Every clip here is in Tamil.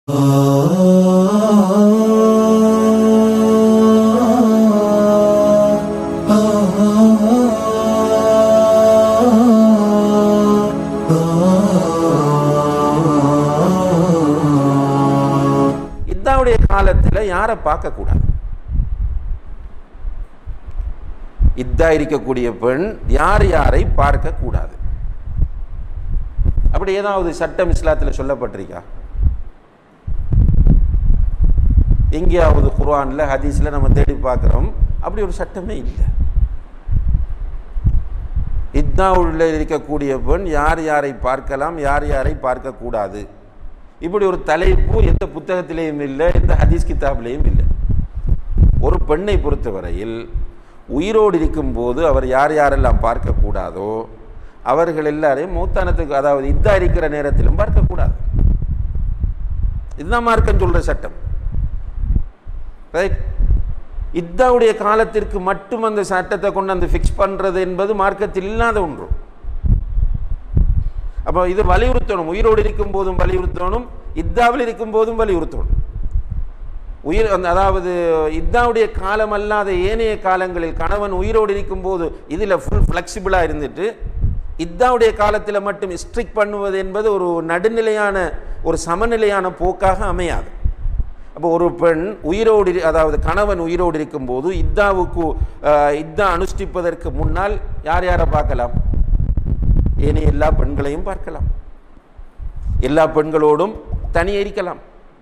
இத்தாவுடைய காலத்தில் யாரை பார்க்கக்கூடாது இத்தா இருக்கக்கூடிய பெண் யார் யாரை பார்க்க கூடாது அப்படி ஏதாவது சட்டம் இஸ்லாத்தில் சொல்லப்பட்டிருக்கா எங்கேயாவது குர்ஆன்ல ஹதீஸ்ல நம்ம தேடி பார்க்குறோம் அப்படி ஒரு சட்டமே இல்லை இத்தா உள்ள இருக்கக்கூடிய பெண் யார் யாரை பார்க்கலாம் யார் யாரை பார்க்கக்கூடாது இப்படி ஒரு தலைப்பு எந்த புத்தகத்திலேயும் இல்லை எந்த ஹதீஸ் கிதாபிலையும் இல்லை ஒரு பெண்ணை பொறுத்தவரையில் உயிரோடு இருக்கும்போது அவர் யார் யாரெல்லாம் பார்க்கக்கூடாதோ அவர்கள் எல்லாரையும் மூத்தானத்துக்கு அதாவது இத்தா இருக்கிற நேரத்திலும் பார்க்கக்கூடாது இதுதான் மார்க்கம் சொல்ற சட்டம் ரைட் இத்தாவுடைய காலத்திற்கு மட்டும் அந்த சட்டத்தை கொண்டு அந்த ஃபிக்ஸ் பண்றது என்பது மார்க்கத்தில் இல்லாத ஒன்று அப்போ இது வலியுறுத்தணும் உயிரோடு இருக்கும் போதும் வலியுறுத்தணும் இத்தாவில் இருக்கும் போதும் வலியுறுத்தணும் உயிர் அந்த அதாவது இத்தாவுடைய காலம் அல்லாத ஏனைய காலங்களில் கணவன் உயிரோடு இருக்கும் போது இதில் ஃபுல் ஃப்ளெக்சிபிளாக இருந்துட்டு இத்தாவுடைய காலத்தில் மட்டும் ஸ்ட்ரிக் பண்ணுவது என்பது ஒரு நடுநிலையான ஒரு சமநிலையான போக்காக அமையாது அப்போ ஒரு பெண் உயிரோடு இரு- அதாவது கணவன் உயிரோடு இருக்கும்போது இத்தாவுக்கு அஹ், இத்தா அனுஷ்டிப்பதற்கு முன்னால் யார் யாரை பார்க்கலாம் ஏனைய எல்லா பெண்களையும் பார்க்கலாம் எல்லா பெண்களோடும் தனியே இருக்கலாம்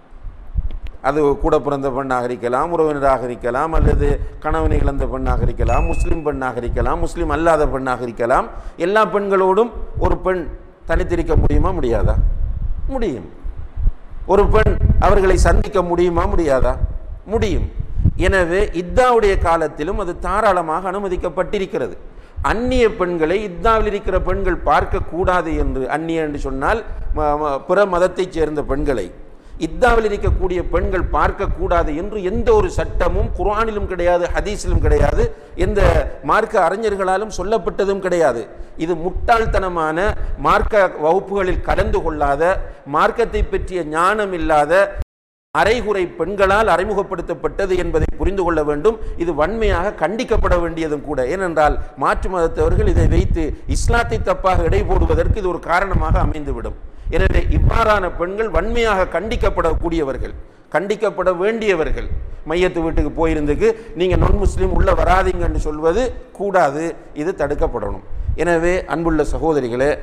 அது கூட பிறந்த பெண்ணாக இருக்கலாம் உறவினராக இருக்கலாம் அல்லது கணவனை இழந்த பெண்ணாக இருக்கலாம் முஸ்லிம் பெண்ணாக இருக்கலாம் முஸ்லிம் அல்லாத பெண்ணாக இருக்கலாம் எல்லா பெண்களோடும் ஒரு பெண் தனித்திருக்க முடியுமா முடியாதா முடியும் ஒரு பெண் அவர்களை சந்திக்க முடியுமா முடியாதா முடியும் எனவே இத்தாவுடைய காலத்திலும் அது தாராளமாக அனுமதிக்கப்பட்டிருக்கிறது அந்நிய பெண்களை இத்தாவில் இருக்கிற பெண்கள் பார்க்க கூடாது என்று அந்நிய என்று சொன்னால் ம- ம- பிற மதத்தைச் சேர்ந்த பெண்களை இத்தாவில் இருக்கக்கூடிய பெண்கள் பார்க்கக்கூடாது என்று எந்த ஒரு சட்டமும் குர்ஆனிலும் கிடையாது ஹதீஸிலும் கிடையாது எந்த மார்க்க அறிஞர்களாலும் சொல்லப்பட்டதும் கிடையாது இது முட்டாள்தனமான மார்க்க வகுப்புகளில் கலந்து கொள்ளாத மார்க்கத்தை பற்றிய ஞானம் இல்லாத அரைகுறை பெண்களால் அறிமுகப்படுத்தப்பட்டது என்பதை புரிந்து கொள்ள வேண்டும் இது வன்மையாக கண்டிக்கப்பட வேண்டியதும் கூட ஏனென்றால் மாற்று மதத்தவர்கள் இதை வைத்து இஸ்லாத்தை தப்பாக எடை போடுவதற்கு இது ஒரு காரணமாக அமைந்துவிடும் எனவே இவ்வாறான பெண்கள் வன்மையாக கண்டிக்கப்படக்கூடியவர்கள் கண்டிக்கப்பட வேண்டியவர்கள் மையத்து வீட்டுக்கு போயிருந்துக்கு நீங்க நான் முஸ்லீம் உள்ள வராதீங்கன்னு சொல்வது கூடாது இது தடுக்கப்படணும் எனவே அன்புள்ள சகோதரிகளே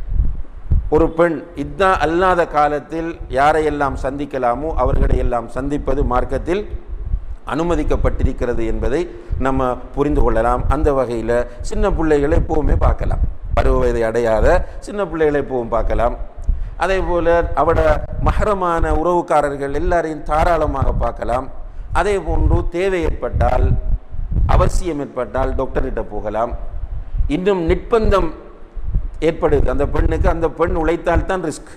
ஒரு பெண் இத்தா அல்லாத காலத்தில் யாரையெல்லாம் சந்திக்கலாமோ அவர்களை எல்லாம் சந்திப்பது மார்க்கத்தில் அனுமதிக்கப்பட்டிருக்கிறது என்பதை நம்ம புரிந்து கொள்ளலாம் அந்த வகையில் சின்ன பிள்ளைகளை எப்பவுமே பார்க்கலாம் பருவ வயதை அடையாத சின்ன பிள்ளைகளை எப்பவும் பார்க்கலாம் அதே போல அவட மகரமான உறவுக்காரர்கள் எல்லாரையும் தாராளமாக பார்க்கலாம் அதே போன்று தேவை ஏற்பட்டால் அவசியம் ஏற்பட்டால் டாக்டர்கிட்ட போகலாம் இன்னும் நிர்பந்தம் ஏற்படுது அந்த பெண்ணுக்கு அந்த பெண் உழைத்தால் தான் ரிஸ்க்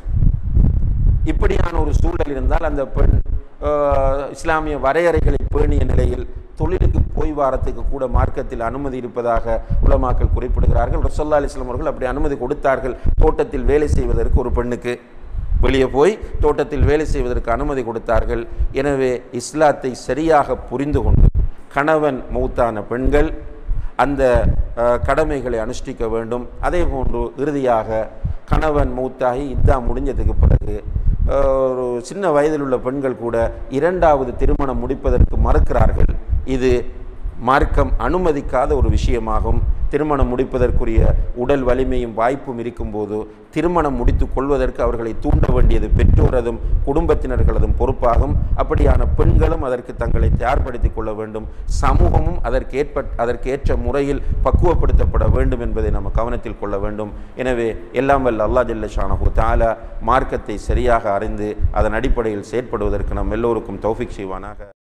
இப்படியான ஒரு சூழல் இருந்தால் அந்த பெண் ஆஹ், இஸ்லாமிய வரையறைகளை பேணிய நிலையில் தொழிலுக்கு போய் வாரத்துக்கு கூட மார்க்கத்தில் அனுமதி இருப்பதாக உலமாக்கள் குறிப்பிடுகிறார்கள் ரசல்லா அலிஸ்லாம் அவர்கள் அப்படி அனுமதி கொடுத்தார்கள் தோட்டத்தில் வேலை செய்வதற்கு ஒரு பெண்ணுக்கு வெளியே போய் தோட்டத்தில் வேலை செய்வதற்கு அனுமதி கொடுத்தார்கள் எனவே இஸ்லாத்தை சரியாக புரிந்து கொண்டு கணவன் மௌத்தான பெண்கள் அந்த அஹ், கடமைகளை அனுஷ்டிக்க வேண்டும் அதே போன்று இறுதியாக கணவன் மூத்தாகி இதா முடிஞ்சதுக்கு பிறகு அஹ், ஒரு சின்ன வயதில் உள்ள பெண்கள் கூட இரண்டாவது திருமணம் முடிப்பதற்கு மறுக்கிறார்கள் இது மார்க்கம் அனுமதிக்காத ஒரு விஷயமாகும் திருமணம் முடிப்பதற்குரிய உடல் வலிமையும் வாய்ப்பும் இருக்கும்போது திருமணம் முடித்து கொள்வதற்கு அவர்களை தூண்ட வேண்டியது பெற்றோரதும் குடும்பத்தினர்களதும் பொறுப்பாகும் அப்படியான பெண்களும் அதற்கு தங்களை தயார்படுத்திக் கொள்ள வேண்டும் சமூகமும் அதற்கு ஏற்ப அதற்கேற்ற முறையில் பக்குவப்படுத்தப்பட வேண்டும் என்பதை நம்ம கவனத்தில் கொள்ள வேண்டும் எனவே எல்லாம் வல்ல அல்லா ஜல்ல ஷானஹு தாலா மார்க்கத்தை சரியாக அறிந்து அதன் அடிப்படையில் செயற்படுவதற்கு நம் எல்லோருக்கும் தௌஃபிக் செய்வானாக